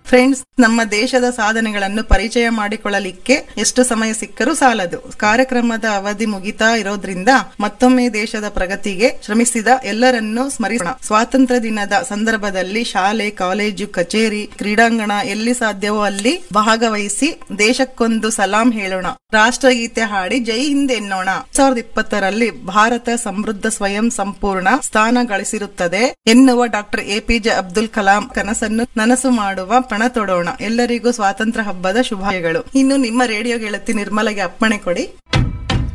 friends ನಮ್ಮ ದೇಶದ ಸಾಧನೆಗಳನ್ನು ಪರಿಚಯ ಮಾಡಿಕೊಳ್ಳಲಿಕ್ಕೆ ಎಷ್ಟು ಸಮಯ ಸಿಕ್ಕರೂ ಸಾಲದು ಕಾರ್ಯಕ್ರಮದ ಅವಧಿ ಮುಗಿತಾ ಇರೋದ್ರಿಂದ ಮತ್ತೊಮ್ಮೆ ದೇಶದ ಪ್ರಗತಿಗೆ ಶ್ರಮಿಸಿದ ಎಲ್ಲರನ್ನೂ ಸ್ಮರಿಸೋಣ ಸ್ವಾತಂತ್ರ್ಯ ದಿನದ ಸಂದರ್ಭದಲ್ಲಿ ಶಾಲೆ ಕಾಲೇಜು ಕಚೇರಿ ಕ್ರೀಡಾಂಗಣ ಎಲ್ಲಿ ಸಾಧ್ಯವೋ ಅಲ್ಲಿ ಭಾಗವಹಿಸಿ ದೇಶಕ್ಕೊಂದು ಸಲಾಂ ಹೇಳೋಣ ರಾಷ್ಟ್ರಗೀತೆ ಹಾಡಿ ಜೈ ಹಿಂದ್ ಎನ್ನೋಣ ಸಾವಿರದ ಇಪ್ಪತ್ತರಲ್ಲಿ ಭಾರತ ಸಮೃದ್ಧ ಸ್ವಯಂ ಸಂಪೂರ್ಣ ಸ್ಥಾನ ಗಳಿಸಿರುತ್ತದೆ ಎನ್ನುವ ಡಾಕ್ಟರ್ ಎಪಿಜೆ ಅಬ್ದುಲ್ ಕಲಾಂ ಕನಸನ್ನು ನನಸು ಮಾಡುವ ಪಣ ತೊಡೋಣ ಎಲ್ಲರಿಗೂ ಸ್ವಾತಂತ್ರ್ಯ ಹಬ್ಬದ ಶುಭಾಶಯಗಳು ಇನ್ನು ನಿಮ್ಮ ರೇಡಿಯೋ ಗೆಳತಿ ನಿರ್ಮಲೆಗೆ ಅಪ್ಪಣೆ ಕೊಡಿ